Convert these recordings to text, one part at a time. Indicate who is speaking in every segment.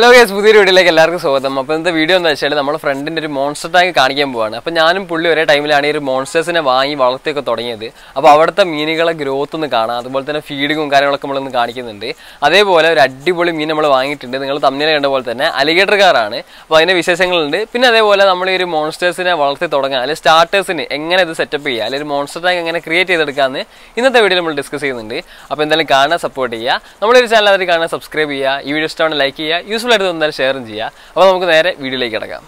Speaker 1: Guys പുതിയൊരു വീഡിയോയിലേക്ക് എല്ലാവർക്കും സ്വാഗതം അപ്പോൾ ഇന്നത്തെ വീഡിയോ എന്താ വെച്ചാൽ നമ്മുടെ ഫ്രണ്ടിൻ്റെ ഒരു മോൺസ്റ്റർ ടാങ്ക് കാണിക്കാൻ പോവാണ് അപ്പോൾ ഞാനും പുള്ളി ഒരേ ടൈമിലാണ് ഈ ഒരു മോൺസ്റ്റേഴ്സിനെ വാങ്ങി വളർത്തിയൊക്കെ തുടങ്ങിയത് അപ്പോൾ അവിടുത്തെ മീനുകളെ ഗ്രോത്ത് ഒന്ന് കാണാം അതുപോലെ തന്നെ ഫീഡിങ്ങും കാര്യങ്ങളൊക്കെ നമ്മളൊന്ന് കാണിക്കുന്നുണ്ട് അതേപോലെ ഒരു അടിപൊളി മീൻ നമ്മൾ വാങ്ങിയിട്ടുണ്ട് നിങ്ങൾ തമ്മിൽ കണ്ട പോലെ തന്നെ അലിഗേറ്റർ കാറാണ് അപ്പോൾ അതിൻ്റെ വിശേഷങ്ങളുണ്ട് പിന്നെ അതേപോലെ നമ്മൾ ഈ ഒരു മോൺസ്റ്റേഴ്സിനെ വളർത്തി തുടങ്ങാൻ അല്ലെങ്കിൽ സ്റ്റാർട്ടേഴ്സിന് എങ്ങനെ ഇത് സെറ്റപ്പ് ചെയ്യുക അല്ലെങ്കിൽ ഒരു മോൺസ്റ്റർ ടാങ്ക് എങ്ങനെ ക്രിയേറ്റ് ചെയ്തെടുക്കാമെന്ന് ഇന്നത്തെ വീഡിയോ നമ്മൾ ഡിസ്കസ് ചെയ്യുന്നുണ്ട് അപ്പോൾ എന്തായാലും കാണാൻ സപ്പോർട്ട് ചെയ്യുക നമ്മളൊരു ചാനൽ അതിൽ കാണാൻ സബ്സ്ക്രൈബ് ചെയ്യുക ഈ വീഡിയോ ഇഷ്ടമാണ് ലൈക്ക് ചെയ്യുക യൂസ്ഫുൾ ആയിട്ട് തോന്നിയാൽ ഷെയറും ചെയ്യുക അപ്പോൾ നമുക്ക് നേരെ വീഡിയോയിലേക്ക് കിടക്കാം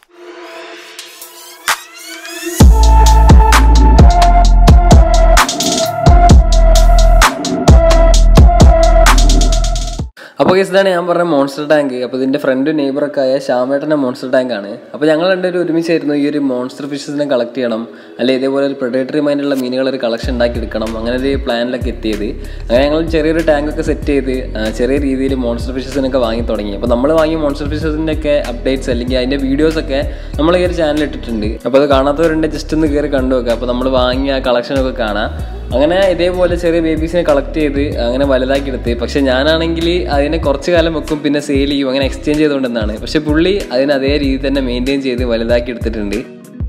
Speaker 1: അപ്പോൾ കേസ് ഇതാണ് ഞാൻ പറഞ്ഞ മോൺസ്റ്റർ ടാങ്ക് അപ്പോൾ ഇതിൻ്റെ ഫ്രണ്ട് നെയ്ബറൊക്കെ ആയ ശ്യാമേട്ടൻ്റെ മോൺസ്റ്റർ ടാങ്ക് ആണ് അപ്പോൾ ഞങ്ങൾ രണ്ടുപേരും ഒരുമിച്ചായിരുന്നു ഈ ഒരു മോൺസ്റ്റർ ഫിഷസിനെ കളക്ട് ചെയ്യണം അല്ലെ ഇതേപോലെ ഒരു പ്രൊഡേറ്ററി മൈൻഡുള്ള മീനുകൾ ഒരു കളക്ഷൻ ഉണ്ടാക്കി എടുക്കണം അങ്ങനെ ഒരു പ്ലാനിലൊക്കെ എത്തിയത് അങ്ങനെ ഞങ്ങൾ ചെറിയൊരു ടാങ്ക് ഒക്കെ സെറ്റ് ചെയ്ത് ആ, ചെറിയ രീതിയിൽ മോൺസ്റ്റർ ഫിഷസിനൊക്കെ വാങ്ങി തുടങ്ങി അപ്പോൾ നമ്മൾ വാങ്ങിയ മോൺസ്റ്റർ ഫിഷസിൻ്റെ ഒക്കെ അപ്ഡേറ്റ്സ് അല്ലെങ്കിൽ അതിൻ്റെ വീഡിയോസൊക്കെ നമ്മൾ ഈ ഒരു ചാനൽ ഇട്ടിട്ടുണ്ട് അപ്പോൾ അത് കാണാത്തവരുണ്ട് ജസ്റ്റ് ഒന്ന് കയറി കണ്ടു നോക്കുക അപ്പോൾ നമ്മൾ വാങ്ങിയ കളക്ഷനൊക്കെ കാണാം അങ്ങനെ ഇതേപോലെ ചെറിയ ബേബീസിനെ കളക്ട് ചെയ്ത് അങ്ങനെ വലുതാക്കി എടുത്ത് പക്ഷെ ഞാനാണെങ്കിൽ അതിനെ കുറച്ച് കാലം വെക്കും പിന്നെ സെയിൽ ചെയ്യും അങ്ങനെ എക്സ്ചേഞ്ച് ചെയ്തുകൊണ്ടെന്നാണ് പക്ഷെ പുള്ളി അതിന് അതേ രീതി തന്നെ മെയിൻറ്റെയിൻ ചെയ്ത് വലുതാക്കി എടുത്തിട്ടുണ്ട്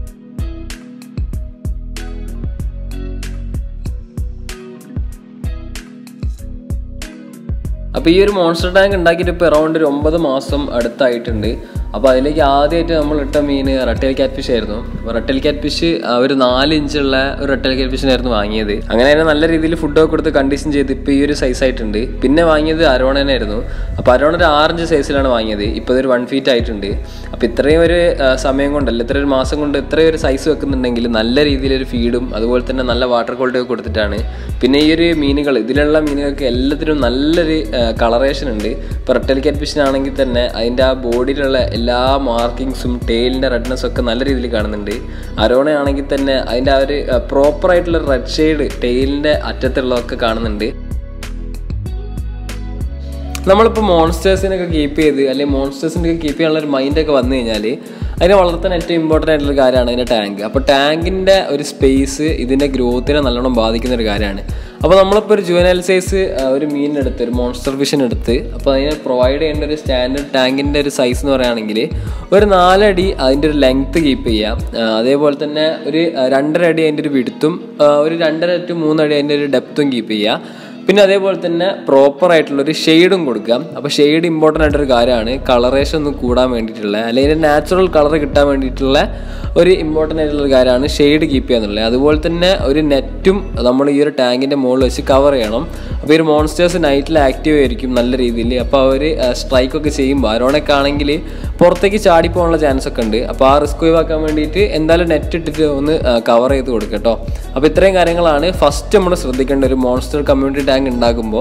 Speaker 1: അപ്പോൾ ഈ ഒരു മോൺസ്റ്റർ ടാങ്ക് ഉണ്ടാക്കിയിട്ട് ഇപ്പോൾ അറൗണ്ട് ഒരു ഒമ്പത് മാസം അടുത്തായിട്ടുണ്ട് അപ്പോൾ അതിലേക്ക് ആദ്യമായിട്ട് നമ്മൾ ഇട്ട മീൻ റട്ടേൽ ക്യാറ്റ് ഫിഷ് ആയിരുന്നു അപ്പോൾ റട്ടേൽ ക്യാറ്റ് ഫിഷ് ഒരു നാല് ഇഞ്ചുള്ള ഒരു റട്ടേൽ ക്യാറ്റ് ഫിഷിനായിരുന്നു വാങ്ങിയത് അങ്ങനെ തന്നെ നല്ല രീതിയിൽ ഫുഡൊക്കെ കൊടുത്ത് കണ്ടീഷൻ ചെയ്ത് ഇപ്പോൾ ഈ ഒരു സൈസ് ആയിട്ടുണ്ട് പിന്നെ വാങ്ങിയത് അരോണനായിരുന്നു അപ്പോൾ അരോണ ഒരു ആറിഞ്ച് സൈസിലാണ് വാങ്ങിയത് ഇപ്പോൾ ഇതൊരു വൺ ഫീറ്റ് ആയിട്ടുണ്ട് അപ്പോൾ ഇത്രയും ഒരു ആ, സമയം കൊണ്ടല്ല ഇത്ര ഒരു മാസം കൊണ്ട് ഇത്രയും ഒരു സൈസ് വെക്കുന്നുണ്ടെങ്കിൽ നല്ല രീതിയിലൊരു ഫീഡും അതുപോലെ തന്നെ നല്ല വാട്ടർ ക്വാളിറ്റി ഒക്കെ കൊടുത്തിട്ടാണ് പിന്നെ ഈ ഒരു മീനുകൾ ഇതിലുള്ള മീനുകൾക്ക് എല്ലാത്തിനും നല്ലൊരു കളറേഷൻ ഉണ്ട് ഇപ്പോൾ റെട്ടൽ ക്യാറ്റ് ഫിഷിനാണെങ്കിൽ തന്നെ അതിൻ്റെ ആ ബോഡിയിലുള്ള എല്ലാ മാർക്കിങ്സും ടെയിലിൻ്റെ റെഡ്നെസ് ഒക്കെ നല്ല രീതിയിൽ കാണുന്നുണ്ട് അരോണ ആണെങ്കിൽ തന്നെ അതിൻ്റെ ആ ഒരു പ്രോപ്പർ ആയിട്ടുള്ള റെഡ് ഷെയ്ഡ് ടെയിലിൻ്റെ അറ്റത്തുള്ളതൊക്കെ കാണുന്നുണ്ട് നമ്മളിപ്പോൾ മോൺസ്റ്റേഴ്സിനൊക്കെ കീപ്പ് ചെയ്ത് അല്ലെങ്കിൽ മോൺസ്റ്റേഴ്സിനൊക്കെ കീപ്പ് ചെയ്യാനുള്ള ഒരു മൈൻഡൊക്കെ വന്നു കഴിഞ്ഞാൽ അതിനെ വളർത്താൻ ഏറ്റവും ഇമ്പോർട്ടൻ്റ് ആയിട്ടുള്ള കാര്യമാണ് അതിൻ്റെ ടാങ്ക് അപ്പോൾ ടാങ്കിൻ്റെ ഒരു സ്പേസ് ഇതിൻ്റെ ഗ്രോത്തിനെ നല്ലോണം ബാധിക്കുന്ന ഒരു കാര്യമാണ് അപ്പോൾ നമ്മളിപ്പോൾ ഒരു ജുവനൽ സൈസ് ഒരു മീനിനെടുത്ത് ഒരു മോൺസ്റ്റർ ഫിഷിനെടുത്ത് അപ്പോൾ അതിനെ പ്രൊവൈഡ് ചെയ്യേണ്ട ഒരു സ്റ്റാൻഡേർഡ് ടാങ്കിൻ്റെ ഒരു സൈസ് എന്ന് പറയുകയാണെങ്കിൽ ഒരു നാലടി അതിൻ്റെ ഒരു ലെങ്ത്ത് കീപ്പ് ചെയ്യാം ആ, അതേപോലെ തന്നെ ഒരു ആ, രണ്ടര അടി അതിൻ്റെ ഒരു വിടുത്തും ഒരു രണ്ടര ടു മൂന്നടി അതിൻ്റെ ഒരു ഡെപ്തും കീപ്പ് ചെയ്യുക പിന്നെ അതേപോലെ തന്നെ പ്രോപ്പർ ആയിട്ടുള്ള ഒരു ഷെയ്ഡും കൊടുക്കാം അപ്പോൾ ഷെയ്ഡ് ഇമ്പോർട്ടൻ്റ് ആയിട്ടൊരു കാര്യമാണ് കളറേഷൻ ഒന്ന് കൂടാൻ വേണ്ടിയിട്ടുള്ള അല്ലെങ്കിൽ നാച്ചുറൽ കളർ കിട്ടാൻ വേണ്ടിയിട്ടുള്ള ഒരു ഇമ്പോർട്ടൻ്റ് ആയിട്ടുള്ള ഒരു കാര്യമാണ് ഷെയ്ഡ് കീപ്പ് ചെയ്യാന്നുള്ളത് അതുപോലെ തന്നെ ഒരു നെറ്റും നമ്മൾ ഈ ഒരു ടാങ്കിൻ്റെ മുകളിൽ വെച്ച് കവർ ചെയ്യണം അപ്പോൾ ഈ ഒരു മോൺസ്റ്റേഴ്സ് നൈറ്റിൽ ആക്റ്റീവ് ആയിരിക്കും നല്ല രീതിയിൽ അപ്പോൾ അവർ സ്ട്രൈക്കൊക്കെ ചെയ്യുമ്പോൾ അരോണൊക്കെ ആണെങ്കിൽ പുറത്തേക്ക് ചാടിപ്പോകാനുള്ള ചാൻസ് ഒക്കെ ഉണ്ട് അപ്പോൾ ആ റിസ്ക് ഒഴിവാക്കാൻ വേണ്ടിയിട്ട് എന്തായാലും നെറ്റ് ഇട്ടിട്ട് ഒന്ന് കവർ ചെയ്ത് കൊടുക്കുക കേട്ടോ അപ്പോൾ ഇത്രയും കാര്യങ്ങളാണ് ഫസ്റ്റ് നമ്മൾ ശ്രദ്ധിക്കേണ്ട ഒരു മോൺസ്റ്റർ കമ്മ്യൂണിറ്റി ടാങ്ക് ഉണ്ടാക്കുമ്പോൾ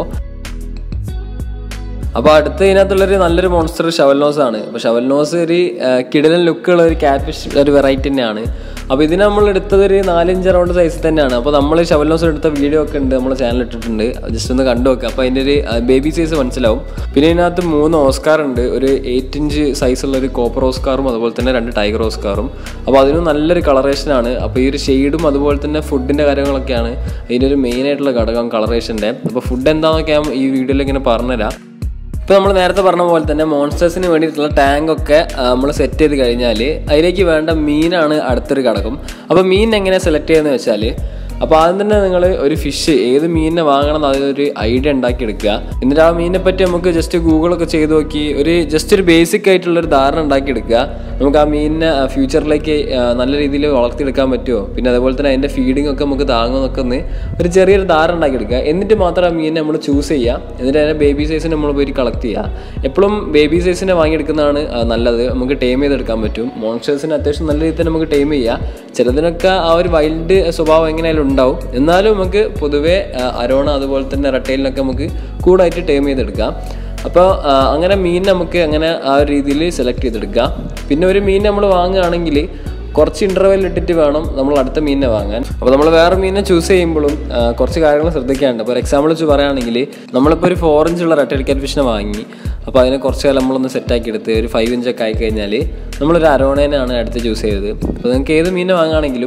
Speaker 1: അപ്പോൾ അടുത്ത ഇതിനകത്തുള്ളൊരു നല്ലൊരു മോൺസ്റ്റർ ഷവൽനോസ് ആണ് അപ്പോൾ ഷവൽനോസ് ഒരു ആ, കിടിലൻ ലുക്കുള്ള ഒരു ക്യാറ്റ്ഫിഷ് ഒരു വെറൈറ്റി തന്നെയാണ് അപ്പോൾ ഇതിന് നമ്മൾ എടുത്തത് ഒരു നാലഞ്ച് റൗണ്ട് സൈസിൽ തന്നെയാണ് അപ്പോൾ നമ്മൾ ഷവൽനോസ് എടുത്ത വീഡിയോ ഒക്കെ ഉണ്ട് നമ്മുടെ ചാനൽ ഇട്ടിട്ടുണ്ട് ജസ്റ്റ് ഒന്ന് കണ്ടു നോക്കുക അപ്പോൾ അതിൻ്റെ ഒരു ബേബി സൈസ് മനസ്സിലാവും പിന്നെ ഇതിനകത്ത് മൂന്ന് ഓസ്കാർ ഉണ്ട് ഒരു എയ്റ്റ് ഇഞ്ച് സൈസുള്ള ഒരു കോപ്പർ ഓസ്കാറും അതുപോലെ തന്നെ രണ്ട് ടൈഗർ ഓസ്കാറും അപ്പോൾ അതിനും നല്ലൊരു കളറേഷനാണ് അപ്പോൾ ഈ ഒരു ഷെയ്ഡും അതുപോലെ തന്നെ ഫുഡിൻ്റെ കാര്യങ്ങളൊക്കെയാണ് ഇതിൻ്റെ ഒരു മെയിൻ ആയിട്ടുള്ള ഘടകം കളറേഷൻ്റെ അപ്പോൾ ഫുഡ് എന്താണെന്നൊക്കെ ഞാൻ ഈ വീഡിയോയിൽ ഇങ്ങനെ പറഞ്ഞുതരാം ഇപ്പോൾ നമ്മൾ നേരത്തെ പറഞ്ഞ പോലെ തന്നെ മോൺസ്റ്റേഴ്സിന് വേണ്ടിയിട്ടുള്ള ടാങ്ക് ഒക്കെ നമ്മൾ സെറ്റ് ചെയ്ത് കഴിഞ്ഞാൽ അതിലേക്ക് വേണ്ട മീനാണ് അടുത്തൊരു ഘടകം അപ്പോൾ മീൻ എങ്ങനെ സെലക്ട് ചെയ്യുന്നത് വെച്ചാൽ അപ്പോൾ ആദ്യം തന്നെ നിങ്ങൾ ഒരു ഫിഷ് ഏത് മീനിനെ വാങ്ങണം എന്ന് അതൊരു ഐഡിയ ഉണ്ടാക്കി എടുക്കുക എന്നിട്ട് ആ മീനിനെ പറ്റി നമുക്ക് ജസ്റ്റ് ഗൂഗിളൊക്കെ ചെയ്ത് നോക്കി ഒരു ജസ്റ്റ് ഒരു ബേസിക് ആയിട്ടുള്ള ഒരു ധാരണ ഉണ്ടാക്കി എടുക്കുക നമുക്ക് ആ മീനിനെ ഫ്യൂച്ചറിലേക്ക് നല്ല രീതിയിൽ വളർത്തിയെടുക്കാൻ പറ്റുമോ പിന്നെ അതുപോലെ തന്നെ അതിൻ്റെ ഫീഡിംഗ് ഒക്കെ നമുക്ക് താങ്ങുമെന്നൊക്കെ ഒന്ന് ഒരു ചെറിയൊരു ധാരണ ഉണ്ടാക്കി എടുക്കുക എന്നിട്ട് മാത്രം ആ മീനിനെ നമ്മൾ ചൂസ് ചെയ്യുക എന്നിട്ട് അതിൻ്റെ ബേബി സൈസിന് നമ്മൾ പോയി കളക്ട് ചെയ്യുക എപ്പോഴും ബേബി സൈസിനെ വാങ്ങിയെടുക്കുന്നതാണ് ആ, നല്ലത് നമുക്ക് ടൈം ചെയ്തെടുക്കാൻ പറ്റും മോൺസ്റ്റേഴ്സിന് അത്യാവശ്യം നല്ല രീതിയിൽ തന്നെ നമുക്ക് ടൈം ചെയ്യാം ചിലതിനൊക്കെ ആ ഒരു വൈൽഡ് സ്വഭാവം എങ്ങനെയായാലും ഉണ്ടാവും എന്നാലും നമുക്ക് പൊതുവേ ആ, അരോണ അതുപോലെ തന്നെ റട്ടൈലിനൊക്കെ നമുക്ക് കൂടായിട്ട് ടൈം ചെയ്തെടുക്കാം അപ്പോൾ അങ്ങനെ മീൻ നമുക്ക് അങ്ങനെ ആ ഒരു രീതിയിൽ സെലക്ട് ചെയ്തെടുക്കാം പിന്നെ ഒരു മീൻ നമ്മൾ വാങ്ങുകയാണെങ്കിൽ കുറച്ച് ഇൻ്റർവെൽ ഇട്ടിട്ട് വേണം നമ്മൾ അടുത്ത മീനിനെ വാങ്ങാൻ അപ്പോൾ നമ്മൾ വേറെ മീനിനെ ചൂസ് ചെയ്യുമ്പോഴും ആ, കുറച്ച് കാര്യങ്ങൾ ശ്രദ്ധിക്കാനുണ്ട് ഫോർ എക്സാമ്പിൾ വെച്ച് പറയുകയാണെങ്കിൽ നമ്മളിപ്പോൾ ഒരു ഫോർ ഇഞ്ചുള്ള റെട്ടൽ ക്യാറ്റ് ഫിഷിനെ വാങ്ങി അപ്പോൾ അതിനെ കുറച്ച് കാലം നമ്മളൊന്ന് സെറ്റാക്കി എടുത്ത് ഒരു ഫൈവ് ഇഞ്ചൊക്കെ ആയി കഴിഞ്ഞാൽ നമ്മളൊരു അരോണേനാണ് അടുത്ത് ചൂസ് ചെയ്തത് അപ്പോൾ നിങ്ങൾക്ക് ഏത് മീനെ വാങ്ങുകയാണെങ്കിലും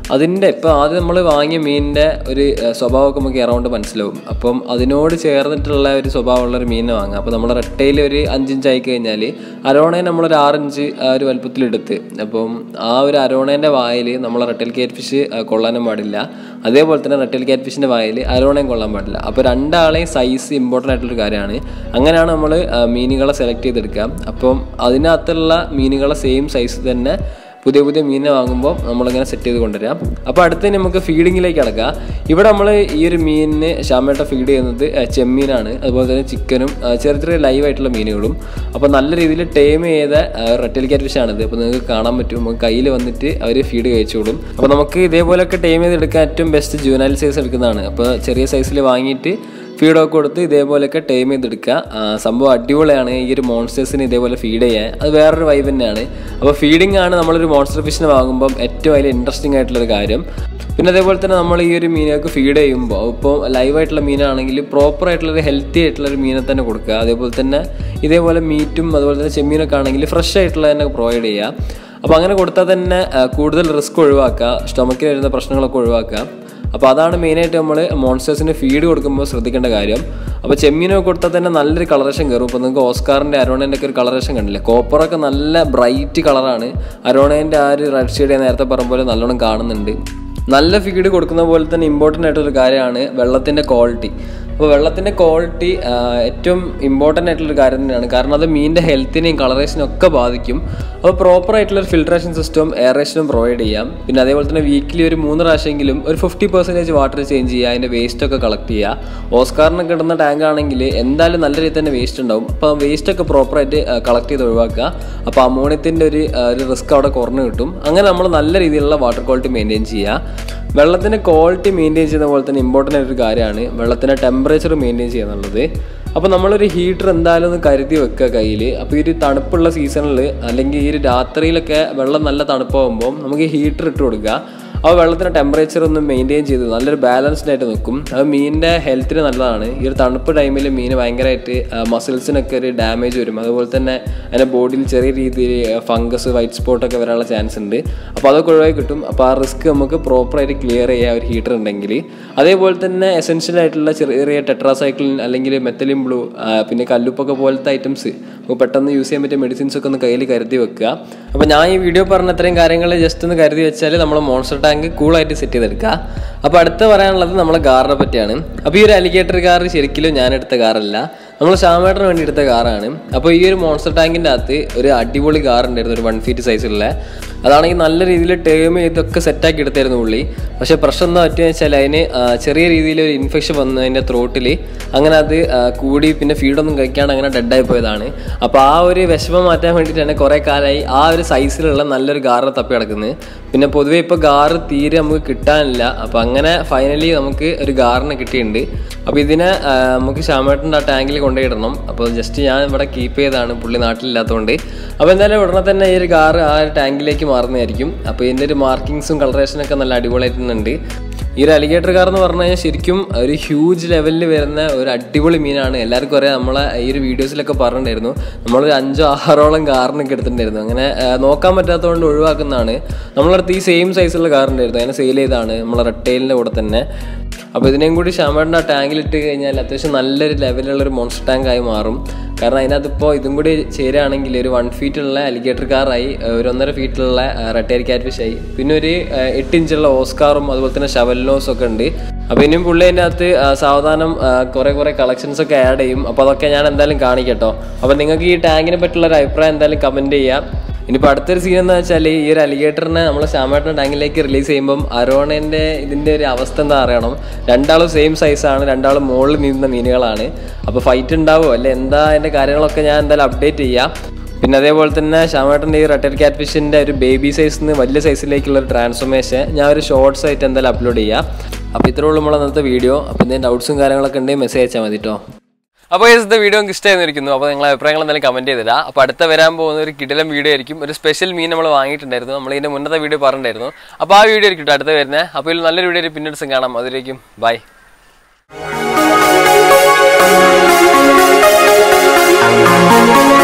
Speaker 1: അതിൻ്റെ ഇപ്പോൾ ആദ്യം നമ്മൾ വാങ്ങിയ മീനിൻ്റെ ഒരു ഏഹ്, സ്വഭാവമൊക്കെ നമുക്ക് എറൗണ്ട് മനസ്സിലാവും അപ്പം അതിനോട് ചേർന്നിട്ടുള്ള ഒരു സ്വഭാവമുള്ള ഒരു മീനിനെ വാങ്ങാം അപ്പോൾ നമ്മൾ റെട്ടയിൽ ഒരു അഞ്ചിഞ്ച് ആയി കഴിഞ്ഞാൽ അരോണയെ നമ്മളൊരു ആറിഞ്ച് ആ ഒരു വലുപ്പത്തിലെടുത്ത് അപ്പം ആ ഒരു അരോണേൻ്റെ വായിൽ നമ്മൾ റെട്ടൽ കേറ്റ് ഫിഷ് കൊള്ളാനും പാടില്ല അതേപോലെ തന്നെ റെട്ടൽ കാറ്റ് ഫിഷിൻ്റെ വായിൽ അരോണയും കൊള്ളാൻ പാടില്ല അപ്പോൾ രണ്ടാളെയും സൈസ് ഇമ്പോർട്ടൻ്റ് ആയിട്ടുള്ളൊരു കാര്യമാണ് അങ്ങനെയാണ് നമ്മൾ മീനുകളെ സെലക്ട് ചെയ്തെടുക്കുക അപ്പം അതിനകത്തുള്ള മീനുകളെ സെയിം സൈസ് തന്നെ പുതിയ പുതിയ മീനിനെ വാങ്ങുമ്പോൾ നമ്മളിങ്ങനെ സെറ്റ് ചെയ്ത് കൊണ്ടുവരാം അപ്പോൾ അടുത്തതിന് നമുക്ക് ഫീഡിങ്ങിലേക്ക് കിടക്കാം ഇവിടെ നമ്മൾ ഈ ഒരു മീനിന് ഷാമേട്ട ഫീഡ് ചെയ്യുന്നത് ഏഹ്, ചെമ്മീനാണ് അതുപോലെ തന്നെ ചിക്കനും ഏഹ്, ചെറിയ ചെറിയ ലൈവ് ആയിട്ടുള്ള മീനുകളും അപ്പോൾ നല്ല രീതിയിൽ ടേം ചെയ്ത റെറ്റൽ കാറ്റ് ഫിഷാണിത് അപ്പോൾ നിങ്ങൾക്ക് കാണാൻ പറ്റും നമുക്ക് കയ്യിൽ വന്നിട്ട് അവർ ഫീഡ് കഴിച്ചോളും അപ്പോൾ നമുക്ക് ഇതേപോലെയൊക്കെ ടേം ചെയ്തെടുക്കാൻ ഏറ്റവും ബെസ്റ്റ് ജൂനൈൽ സൈസ് എടുക്കുന്നതാണ് അപ്പോൾ ചെറിയ സൈസിൽ വാങ്ങിയിട്ട് ഫീഡൊക്കെ കൊടുത്ത് ഇതേപോലെയൊക്കെ ടൈം ചെയ്തെടുക്കുക ആ, സംഭവം അടിപൊളിയാണ് ഈ ഒരു മോൺസ്റ്റേഴ്സിന് ഇതേപോലെ ഫീഡ് ചെയ്യാൻ അത് വേറൊരു വൈബ് തന്നെയാണ് അപ്പോൾ ഫീഡിംഗ് ആണ് നമ്മളൊരു മോൺസ്റ്റർ ഫിഷിനെ വാങ്ങുമ്പം ഏറ്റവും അതിൽ ഇൻട്രസ്റ്റിംഗ് ആയിട്ടുള്ളൊരു കാര്യം പിന്നെ അതേപോലെ തന്നെ നമ്മൾ ഈ ഒരു മീനൊക്കെ ഫീഡ് ചെയ്യുമ്പോൾ ഇപ്പോൾ ലൈവായിട്ടുള്ള മീനാണെങ്കിൽ പ്രോപ്പർ ആയിട്ടുള്ള ഒരു ഹെൽത്തി ആയിട്ടുള്ള ഒരു മീനെ തന്നെ കൊടുക്കുക അതേപോലെ തന്നെ ഇതേപോലെ മീറ്റും അതുപോലെ തന്നെ ചെമ്മീനൊക്കെ ആണെങ്കിൽ ഫ്രഷ് ആയിട്ടുള്ള തന്നെ പ്രൊവൈഡ് ചെയ്യുക അപ്പോൾ അങ്ങനെ കൊടുത്താൽ തന്നെ ആ, കൂടുതൽ റിസ്ക് ഒഴിവാക്കുക സ്റ്റൊമക്കിൽ വരുന്ന പ്രശ്നങ്ങളൊക്കെ ഒഴിവാക്കുക അപ്പോൾ അതാണ് മെയിനായിട്ട് നമ്മൾ മോൺസ്റ്റേഴ്സിന് ഫീഡ് കൊടുക്കുമ്പോൾ ശ്രദ്ധിക്കേണ്ട കാര്യം അപ്പോൾ ചെമ്മീനൊക്കെ കൊടുത്താൽ തന്നെ നല്ലൊരു കളറേഷൻ കയറും ഇപ്പോൾ നിങ്ങൾക്ക് ഓസ്കാറിൻ്റെ അരോണേൻ്റെ ഒക്കെ ഒരു കളറേഷൻ കണ്ടില്ലേ കോപ്പറൊക്കെ നല്ല ബ്രൈറ്റ് കളറാണ് അരോണേൻ്റെ ആ ഒരു റെഡ് ഷെയ്ഡ് ഞാൻ നേരത്തെ പറഞ്ഞ പോലെ നല്ലോണം കാണുന്നുണ്ട് നല്ല ഫീഡ് കൊടുക്കുന്ന പോലെ തന്നെ ഇമ്പോർട്ടൻ്റ് ആയിട്ടൊരു കാര്യമാണ് വെള്ളത്തിൻ്റെ ക്വാളിറ്റി അപ്പോൾ വെള്ളത്തിൻ്റെ ക്വാളിറ്റി ഏറ്റവും ഇമ്പോർട്ടൻ്റ് ആയിട്ടുള്ളൊരു കാര്യം തന്നെയാണ് കാരണം അത് മീനിൻ്റെ ഹെൽത്തിനെയും കളറേഷനും ഒക്കെ ബാധിക്കും അപ്പോൾ പ്രോപ്പർ ആയിട്ടുള്ള ഒരു ഫിൽട്രേഷൻ സിസ്റ്റം എയറേഷനും പ്രൊവൈഡ് ചെയ്യാം പിന്നെ അതേപോലെ തന്നെ വീക്കിലി ഒരു മൂന്ന് പ്രാവശ്യമെങ്കിലും ഒരു ഫിഫ്റ്റി പെർസെൻറ്റേജ് വാട്ടർ ചേഞ്ച് ചെയ്യുക അതിൻ്റെ വേസ്റ്റ് ഒക്കെ കളക്ട് ചെയ്യുക ഓസ്കാറിനൊക്കെ ഇടുന്ന ടാങ്ക് ആണെങ്കിൽ എന്തായാലും നല്ല രീതിയിൽ തന്നെ വേസ്റ്റ് ഉണ്ടാവും അപ്പോൾ വേസ്റ്റ് ഒക്കെ പ്രോപ്പറായിട്ട് കളക്ട് ചെയ്ത് ഒഴിവാക്കുക അപ്പോൾ അമോണിയത്തിൻ്റെ ഒരു ആ, ഒരു റിസ്ക് അവിടെ കുറഞ്ഞു കിട്ടും അങ്ങനെ നമ്മൾ നല്ല രീതിയിലുള്ള വാട്ടർ ക്വാളിറ്റി മെയിൻറ്റെയിൻ ചെയ്യുക വെള്ളത്തിൻ്റെ ക്വാളിറ്റി മെയിൻറ്റെയിൻ ചെയ്യുന്ന പോലെ തന്നെ ഇമ്പോർട്ടൻ്റ് ആയിട്ടൊരു കാര്യമാണ് വെള്ളത്തിൻ്റെ ടെമ്പറേച്ചർ മെയിൻറ്റെയിൻ ചെയ്യുക എന്നുള്ളത് അപ്പോൾ നമ്മളൊരു ഹീറ്റർ എന്തായാലും ഒന്ന് കരുതി വെക്കുക കയ്യിൽ അപ്പോൾ ഈ ഒരു തണുപ്പുള്ള സീസണിൽ അല്ലെങ്കിൽ ഈ ഒരു രാത്രിയിലൊക്കെ വെള്ളം നല്ല തണുപ്പാകുമ്പോൾ നമുക്ക് ഈ ഹീറ്റർ ഇട്ട് കൊടുക്കുക അപ്പോൾ വെള്ളത്തിൻ്റെ ടെമ്പറേച്ചർ ഒന്ന് മെയിൻറ്റെയിൻ ചെയ്ത് നല്ലൊരു ബാലൻസ്ഡ് ആയിട്ട് നിൽക്കും അത് മീനിൻ്റെ ഹെൽത്തിന് നല്ലതാണ് ഈ ഒരു തണുപ്പ് ടൈമിൽ മീൻ ഭയങ്കരമായിട്ട് മസിൽസിനൊക്കെ ഒരു ഡാമേജ് വരും അതുപോലെ തന്നെ അതിൻ്റെ ബോഡിയിൽ ചെറിയ രീതിയിൽ ഫംഗസ് വൈറ്റ് സ്പോട്ടൊക്കെ വരാനുള്ള ചാൻസ് ഉണ്ട് അപ്പോൾ അതൊക്കെ ഒഴിവായി കിട്ടും അപ്പോൾ ആ റിസ്ക് നമുക്ക് പ്രോപ്പറായിട്ട് ക്ലിയർ ചെയ്യാൻ ഒരു ഹീറ്റർ ഉണ്ടെങ്കിൽ അതേപോലെ തന്നെ എസെൻഷ്യൽ ആയിട്ടുള്ള ചെറിയ ചെറിയ ടെട്രാസൈക്ലിൻ അല്ലെങ്കിൽ മെത്തലിൻ ബ്ലൂ പിന്നെ കല്ലുപ്പൊക്കെ പോലത്തെ ഐറ്റംസ് നമുക്ക് പെട്ടെന്ന് യൂസ് ചെയ്യാൻ പറ്റിയ മെഡിസിൻസ് ഒക്കെ ഒന്ന് കയ്യിൽ കരുതി വെക്കുക അപ്പോൾ ഞാൻ ഈ വീഡിയോ പറഞ്ഞ ഇത്രയും കാര്യങ്ങൾ ജസ്റ്റ് ഒന്ന് കരുതി വെച്ചാൽ നമ്മൾ മോൺസ്റ്റർ ടാങ്ക് കൂളായിട്ട് സെറ്റ് ചെയ്തെടുക്കുക അപ്പോൾ അടുത്ത് പറയാനുള്ളത് നമ്മളെ കാറിനെ പറ്റിയാണ് അപ്പോൾ ഈ ഒരു അലിഗേറ്റർ കാർ ശരിക്കും ഞാൻ എടുത്ത കാറല്ല നമ്മൾ ശ്യാമേട്ടന് വേണ്ടി എടുത്ത കാറാണ് അപ്പോൾ ഈ ഒരു മോൺസ്റ്റർ ടാങ്കിൻ്റെ അകത്ത് ഒരു അടിപൊളി കാർ ഉണ്ടായിരുന്നു ഒരു വൺ ഫീറ്റ് സൈസുള്ള അതാണെങ്കിൽ നല്ല രീതിയിൽ ടേം ചെയ്തൊക്കെ സെറ്റാക്കി എടുത്തായിരുന്നു പുള്ളി പക്ഷേ പ്രശ്നം എന്താ പറ്റുകയെന്ന് വെച്ചാൽ അതിന് ആ, ചെറിയ രീതിയിൽ ഒരു ഇൻഫെക്ഷൻ വന്നു അതിൻ്റെ ത്രോട്ടിൽ അങ്ങനെ അത് ആ, കൂടി പിന്നെ ഫീഡൊന്നും കഴിക്കാണ്ട് അങ്ങനെ ഡെഡായി പോയതാണ് അപ്പോൾ ആ ഒരു വിഷമം മാറ്റാൻ വേണ്ടിയിട്ടാണ് കുറേ കാലമായി ആ ഒരു സൈസിലുള്ള നല്ലൊരു ഗാറ് തപ്പി കിടക്കുന്നത് പിന്നെ പൊതുവേ ഇപ്പോൾ ഗാറ് തീരെ നമുക്ക് കിട്ടാനില്ല അപ്പോൾ അങ്ങനെ ഫൈനലി നമുക്ക് ഒരു ഗാറിനെ കിട്ടിയിട്ടുണ്ട് അപ്പോൾ ഇതിനെ ആ, നമുക്ക് ശ്യാമേട്ടൻ്റെ ആ ടാങ്കിൽ കൊണ്ടുപോയിടണം അപ്പോൾ ജസ്റ്റ് ഞാൻ ഇവിടെ കീപ്പ് ചെയ്താണ് പുള്ളി നാട്ടിലില്ലാത്തതുകൊണ്ട് അപ്പോൾ എന്തായാലും ഉടനെ തന്നെ ഈ ഒരു കാറ് ആ ഒരു ടാങ്കിലേക്ക് മാറുന്നതായിരിക്കും അപ്പോൾ ഇതിൻ്റെ ഒരു മാർക്കിങ്സും കളറേഷനൊക്കെ നല്ല അടിപൊളിയായിട്ടുണ്ട് ഈ ഒരു അലിഗേറ്റർ കാർ എന്ന് പറഞ്ഞു കഴിഞ്ഞാൽ ശരിക്കും ഒരു ഹ്യൂജ് ലെവലിൽ വരുന്ന ഒരു അടിപൊളി മീനാണ് എല്ലാവർക്കും അറിയാം നമ്മളെ ഈ ഒരു വീഡിയോസിലൊക്കെ പറഞ്ഞിട്ടുണ്ടായിരുന്നു നമ്മളൊരു അഞ്ചോ ആറോളം കാറിനൊക്കെ എടുത്തിട്ടുണ്ടായിരുന്നു അങ്ങനെ ആ, നോക്കാൻ പറ്റാത്തതുകൊണ്ട് ഒഴിവാക്കുന്നതാണ് നമ്മളടുത്ത് ഈ സെയിം സൈസുള്ള കാറുണ്ടായിരുന്നു അതിനെ സെയിൽ ചെയ്താണ് നമ്മളെ റെട്ടെയിലിൻ്റെ കൂടെ തന്നെ അപ്പോൾ ഇതിനെയും കൂടി ഷാമേട്ടൻ്റെ ആ ടാങ്കിൽ ഇട്ട് കഴിഞ്ഞാൽ അത്യാവശ്യം നല്ലൊരു ലെവലുള്ള ഒരു മോൺസ്റ്റർ ടാങ്ക് ആയി മാറും കാരണം അതിനകത്തിപ്പോൾ ഇതും കൂടി ചേരുകയാണെങ്കിൽ ഒരു വൺ ഫീറ്റുള്ള അലിഗേറ്റർ കാറായി ഒരു ഒന്നര ഫീറ്റിലുള്ള റെട്ടേരി ക്യാറ്റ് ഫിഷ് ആയി പിന്നെ ഒരു ആ, എട്ട് ഇഞ്ചുള്ള ഓസ്കാറും അതുപോലെ തന്നെ ഷവലിനോസും ഒക്കെ ഉണ്ട് അപ്പോൾ ഇനിയും പുള്ളി അതിൻ്റെ അകത്ത് ആ, സാവധാനം ആ, കുറേ കുറേ കളക്ഷൻസ് ഒക്കെ ആഡ് ചെയ്യും അപ്പോൾ അതൊക്കെ ഞാൻ എന്തായാലും കാണിക്കട്ടോ അപ്പോൾ നിങ്ങൾക്ക് ഈ ടാങ്കിനെ പറ്റിയുള്ള ഒരു അഭിപ്രായം എന്തായാലും കമൻറ്റ് ചെയ്യാം ഇനിയിപ്പോൾ അടുത്തൊരു സീൻ എന്ന് വെച്ചാൽ ഈ ഒരു അലിഗേറ്ററിനെ നമ്മൾ ശ്യാമേട്ടൻ ടാങ്കിലേക്ക് റിലീസ് ചെയ്യുമ്പം അരോണേൻ്റെ ഇതിൻ്റെ ഒരു അവസ്ഥ എന്താ അറിയണം രണ്ടാളും സെയിം സൈസാണ് രണ്ടാളും മുകളിൽ നീന്തുന്ന മീനുകളാണ് അപ്പോൾ ഫൈറ്റ് ഉണ്ടാവുമോ അല്ലെ എന്താ അതിൻ്റെ കാര്യങ്ങളൊക്കെ ഞാൻ എന്തായാലും അപ്ഡേറ്റ് ചെയ്യാം പിന്നെ അതേപോലെ തന്നെ ശ്യാമേട്ടൻ്റെ ഈ റെട്ടൽ ക്യാറ്റ് ഫിഷിൻ്റെ ഒരു ബേബി സൈസിൽ നിന്ന് വലിയ സൈസിലേക്കുള്ള ഒരു ട്രാൻസ്ഫോർമേഷൻ ഞാൻ ഒരു ഷോർട്സ് ആയിട്ട് എന്തായാലും അപ്ലോഡ് ചെയ്യാം അപ്പോൾ ഇത്രേ ഉള്ളൂ നമ്മളെ അന്നത്തെ വീഡിയോ അപ്പോൾ എന്തെങ്കിലും ഡൗട്ട്സും കാര്യങ്ങളൊക്കെ ഉണ്ടെങ്കിൽ മെസ്സേജ് അയച്ചാൽ മതി കേട്ടോ അപ്പോൾ ഇത് വീഡിയോ നിങ്ങൾക്ക് ഇഷ്ടമായിരിക്കുന്നു അപ്പോൾ നിങ്ങളെ അഭിപ്രായങ്ങൾ എന്തായാലും കമൻറ്റ് ചെയ്തില്ല അപ്പോൾ അടുത്ത വരാൻ പോകുന്ന ഒരു കിടിലം വീഡിയോ ആയിരിക്കും ഒരു സ്പെഷ്യൽ മീൻ നമ്മൾ വാങ്ങിയിട്ടുണ്ടായിരുന്നു നമ്മൾ ഇതിൻ്റെ മുന്നത്തെ വീഡിയോ പറഞ്ഞിട്ടുണ്ടായിരുന്നു അപ്പോൾ ആ വീഡിയോ ആയിരിക്കും ട്ടോ അടുത്ത വരുന്നത് അപ്പോൾ ഇതിൽ നല്ലൊരു വീഡിയോ പിന്നീട് ദിവസം കാണാം അതിലേക്കും ബൈ
Speaker 2: Thank you.